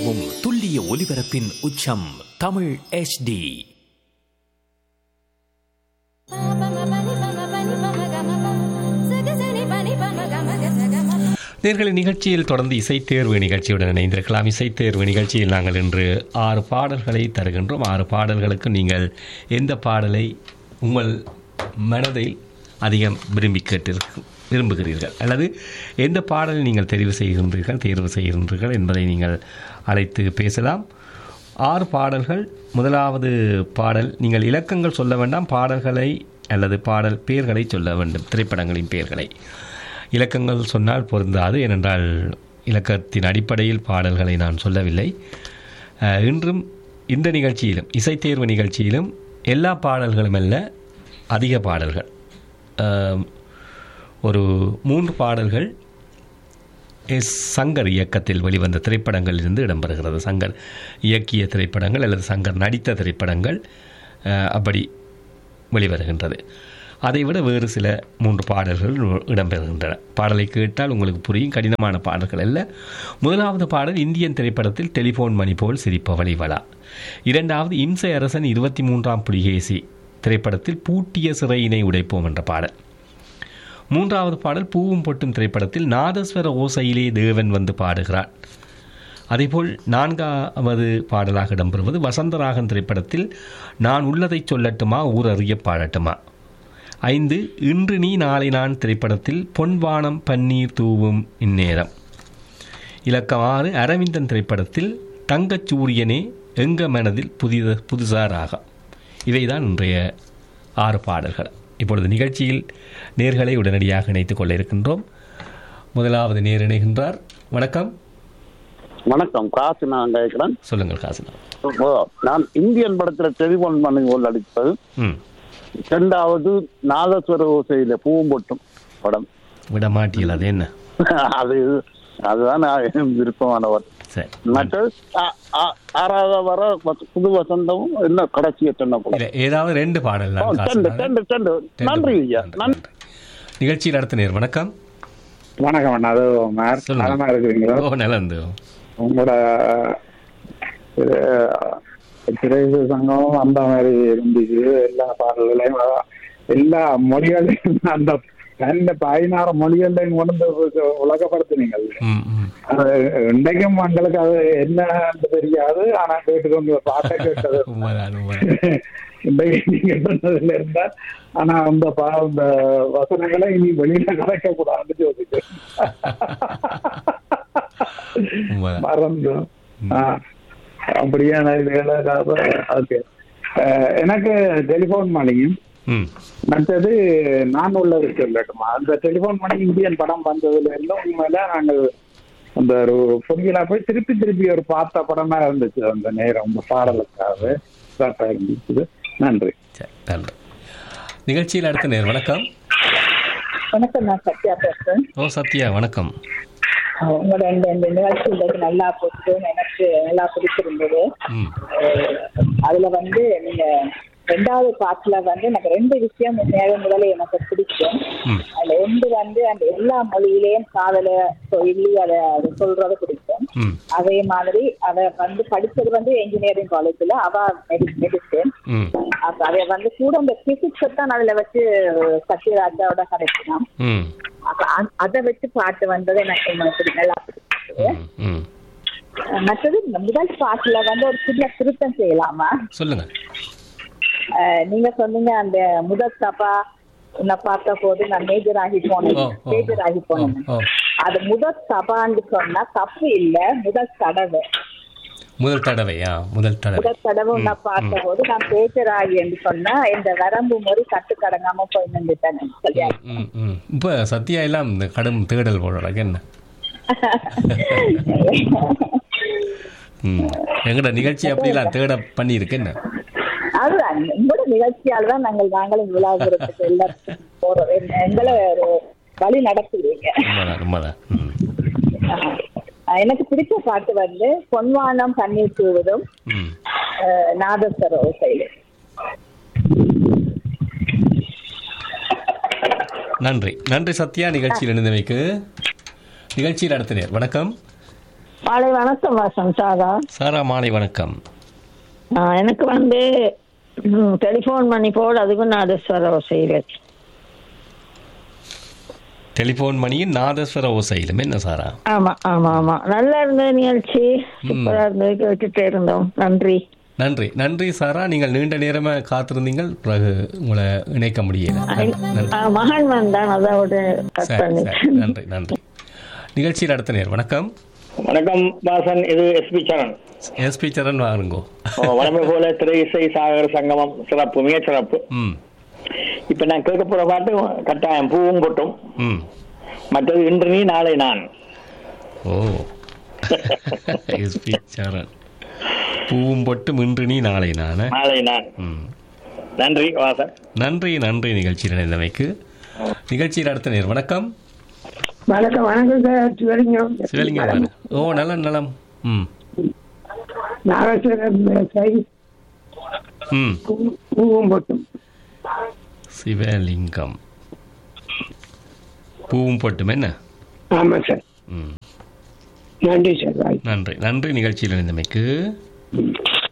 உலகமெங்கும் துல்லிய ஒலிபரப்பின் உச்சம் தமிழ் HD நேர்களை நிகழ்ச்சியில் தொடர்ந்து இசைத்தேர்வு நிகழ்ச்சியுடன் இணைந்திருக்கலாம் இசைத்தேர்வு நிகழ்ச்சியில் நாங்கள் இன்று ஆறு பாடல்களை தருகின்றோம் ஆறு பாடல்களுக்கு நீங்கள் எந்த பாடலை உங்கள் மனதில் அதிகம் விரும்பி கேட்டிருக்க விரும்புகிறீர்கள் அல்லது எந்த பாடலை நீங்கள் தெரிவு செய்கின்றீர்கள் தேர்வு செய்கின்றீர்கள் என்பதை நீங்கள் அழைத்து பேசலாம் ஆறு பாடல்கள் முதலாவது பாடல் நீங்கள் இலக்கங்கள் சொல்ல வேண்டாம் பாடல்களை அல்லது பாடல் பெயர்களை சொல்ல வேண்டும் திரைப்படங்களின் பெயர்களை இலக்கங்கள் சொன்னால் பொருந்தாது ஏனென்றால் இலக்கத்தின் அடிப்படையில் பாடல்களை நான் சொல்லவில்லை அஹ், இன்றும் இந்த நிகழ்ச்சியிலும் இசைத்தேர்வு நிகழ்ச்சியிலும் எல்லா பாடல்களும் அல்ல அதிக பாடல்கள் அஹ், ஒரு மூன்று பாடல்கள் எஸ் சங்கர் இயக்கத்தில் வெளிவந்த திரைப்படங்களிலிருந்து இடம்பெறுகிறது சங்கர் இயக்கிய திரைப்படங்கள் அல்லது சங்கர் நடித்த திரைப்படங்கள் அஹ், அப்படி வெளிவருகின்றது அதைவிட வேறு சில மூன்று பாடல்கள் இடம்பெறுகின்றன பாடலை கேட்டால் உங்களுக்கு புரியும் கடினமான பாடல்கள் அல்ல முதலாவது பாடல் இந்தியன் திரைப்படத்தில் டெலிஃபோன் மணி போல் சிரிப்பவளி வளா இரண்டாவது இம்சை அரசன் இருபத்தி மூன்றாம் புலிகேசி திரைப்படத்தில் பூட்டிய சிறையினை உடைப்போம் என்ற பாடல் மூன்றாவது பாடல் பூவும் பொட்டும் திரைப்படத்தில் நாதஸ்வர ஓசையிலே தேவன் வந்து பாடுகிறான் அதேபோல் நான்காவது பாடலாக இடம்பெறுவது வசந்தராகன் திரைப்படத்தில் நான் உள்ளதைச் சொல்லட்டுமா ஊர் அறிய பாடட்டுமா ஐந்து இன்று நீ நாளை நான் திரைப்படத்தில் பொன்வானம் பன்னீர் தூவும் இந்நேரம் இலக்கம் ஆறு அரவிந்தன் திரைப்படத்தில் தங்கச் சூரியனே எங்க மனதில் புதித புதுசா ராகம் இவைதான் இன்றைய ஆறு பாடல்கள் இப்பொழுது நிகழ்ச்சியில் நேர்களை உடனடியாக இணைத்துக் கொள்ள இருக்கின்றோம் முதலாவது நேர் இணைகின்றார் வணக்கம் வணக்கம் காசு நான் கேட்கிறேன் சொல்லுங்கள் காசுனா ஓ, நான் இந்தியன் படத்துல டெலிபோன் பண்ணி போல் அடிப்பது ம் இரண்டாவது நாதஸ்வர ஓசையில பூவும் பொட்டும் படம் விட மாட்டீங்களா அது என்ன அது அதுதான் நான் விருப்பமானவர் சரி மற்றது ஆ- ஆ- ஆறாவது வர வச- புது வசந்தமும் என்ன கடைசிய சொன்ன படம் இல்ல ஏதாவது ரெண்டு பாடல் ஓ, நான் செண்டு காசுனா செண்டு செண்டு ரெண்டு நன்றி பாடல். ஐயா நன்றி, நன்றி நன்றி. நிகழ்ச்சியில் அடுத்த நேர் வணக்கம் வணக்கம் அண்ணா அது மேர் சொல்லுங்க. நலமா இருக்கிறீங்களா ஓ நலந்து உங்களோட இது, திரைசு சங்கம் அந்த மாதிரி இருந்துச்சு எல்லா பாடல்களையும் எல்லா மொழிகளையும் அந்த ரெண்டு பதினாறு மொழிகளையும் கொண்டு வந்து உலகப்படுத்தினீங்க ம் ம் அது இன்றைக்கும் எங்களுக்கு அது என்னன்னு தெரியாது ஆனா கேட்டுக்கொண்டு பாட்டை கேட்டது உண்மைதான் உண்மைதான் இன்றைக்கு நீங்க சொன்னதுல இருந்தா ஆனா அந்த பா அந்த வசனங்களை இனி வெளியில கலைக்க கூடாதுன்னு யோசிக்கிறேன் உண்மைதான் மறந்தோம் ஆ, அப்படியான இதுகளை ஓகே எனக்கு டெலிஃபோன் மணியும் ம் மற்றது நான் உள்ளது சொல்லட்டுமா அந்த டெலிஃபோன் மணி இந்தியன் படம் வந்ததுல இருந்து உண்மையில நாங்கள் அந்த ஒரு பொங்கிலா போய் திருப்பி திருப்பி ஒரு பார்த்த படமா இருந்துச்சு அந்த நேரம் உங்க பாடலுக்காக சிறப்பா இருந்துச்சு நன்றி சரி நன்றி நிகழ்ச்சியில் அடுத்த நேர் வணக்கம் வணக்கம் நான் சத்யா பேசுறேன் ஓ சத்யா வணக்கம் உங்களோட இந்த இந்த நிகழ்ச்சி உங்களுக்கு நல்லா போச்சு எனக்கு நல்லா பிடிச்சிருந்தது ம் அஹ் அதுல வந்து நீங்க ரெண்டாவது பாட்டுல வந்து எனக்கு ரெண்டு விஷயம் நேர முதல்ல எனக்கு பிடிக்கும் ம் அதுல ஒன்று வந்து அந்த எல்லா மொழியிலேயும் காதல சொல்லி அதை அதை சொல்றது பிடிக்கும் ம் அதே மாதிரி அவ வந்து படிச்சது வந்து இன்ஜினியரிங் காலேஜ்ல அவ மெடிசன் ம் அப்ப அதை வந்து கூட அந்த பிசிக்ஸ் தான் அதுல வச்சு சத்யராஜாவோட கரைச்சினான் ம் அப்ப அ- அதை வச்சு பாட்டு வந்தது எனக்கு எனக்கு நல்லா பிடிச்சது ம் ம் அஹ் மற்றது இந்த முதல் பாட்டுல வந்து ஒரு சின்ன திருத்தம் செய்யலாமா சொல்லுங்க அஹ் நீங்க சொன்னீங்க அந்த முதல் சபா உன்னை பார்த்த போது நான் மேஜர் ஆகி போனேன் ஓ, ஓ, மேஜர் ஆகி போனேன் ஓ, ஓ. அது முதல் சபான்னு சொன்னா தப்பு இல்ல முதல் தடவை முதல் தடவையா முதல் தடவை முதல் தடவை உன்னை பார்த்த போது நான் மேஜர் ஆகி என்று சொன்னா இந்த வரம்பு முறை கட்டுக்கடங்காம போய் நின்றுட்டேன் சொல்லியா ம் ம் இப்போ சத்யா எல்லாம் இந்த கடும் தேடல் போடுறாங்க என்ன ம் எங்கட நிகழ்ச்சி அப்படிலாம் தேட பண்ணியிருக்கு என்ன அதுதான் உங்களோட நிகழ்ச்சியால தான் நாங்கள் நாங்களும் விழாவுறதுக்கு எல்லாத்துக்கும் போறோம் எங்க- எங்களை ஒரு வழி நடத்துவீங்க உண்மைதான் உண்மைதான் ம் ஆஹ் எனக்கு பிடிச்ச பாட்டு வந்து பொன்வானம் கண்ணீர் தூவதும் ம் ஆஹ் நாதஸ்வர ஓசையில் நன்றி நன்றி சத்யா நிகழ்ச்சியில் இணைந்தமைக்கு நிகழ்ச்சியில் அடுத்த நேர் வணக்கம் மாலை வணக்கம் வாசன் சாரா சாரா மாலை வணக்கம் ஆ, எனக்கு வந்து டெலிஃபோன் பண்ணி போடு அதுக்கும் நாதஸ்வர செய்வேன் டெலிபோன் மணியின் நாதஸ்வர ஓசையிலும் என்ன சாரா ஆமா ஆமா ஆமா நல்லா இருந்தது நிகழ்ச்சி சூப்பரா இருந்தது கேட்டுட்டே இருந்தோம் நன்றி நன்றி நன்றி சாரா நீங்கள் நீண்ட நேரமாக காத்திருந்தீங்கள் பிறகு உங்களை இணைக்க முடியல நன்றி ஆ, மகன் வந்தான் அதோட கட் சரி பண்ணி சரி நன்றி நன்றி நிகழ்ச்சியில் அடுத்த நேர் வணக்கம் வணக்கம் வாசன் இது எஸ்பி சரண் எஸ்பி சரண் வாருங்கோ ஓ, வழமை போல திரை இசை சாகர சங்கமம் சிறப்பு மிக சிறப்பு ம் இப்ப நான் கேட்க போற பாட்டு கட்டாயம் பூவும் கொட்டும் ம் மற்றது இன்று நீ நாளை நான் ஓ எஸ்பி சரண் பூவும் பொட்டு மின்று நீ நாளை நான் நாளை நான் ம் நன்றி வாசன் நன்றி நன்றி நிகழ்ச்சியில் இணைந்தமைக்கு நிகழ்ச்சியில் அடுத்த நேர் வணக்கம் வணக்கம் வணக்கம் சார் சிவலிங்கம் சிவலிங்கம் வாரு. ஓ நலம் நலம் ம் நாகேஸ்வரம் சை ம் பூவும் போட்டும் சிவலிங்கம் பூவும் பொட்டும் என்ன ஆமாம் சார் ம் நன்றி சார் பாய் நன்றி நன்றி நிகழ்ச்சியில் இணைந்தமைக்கு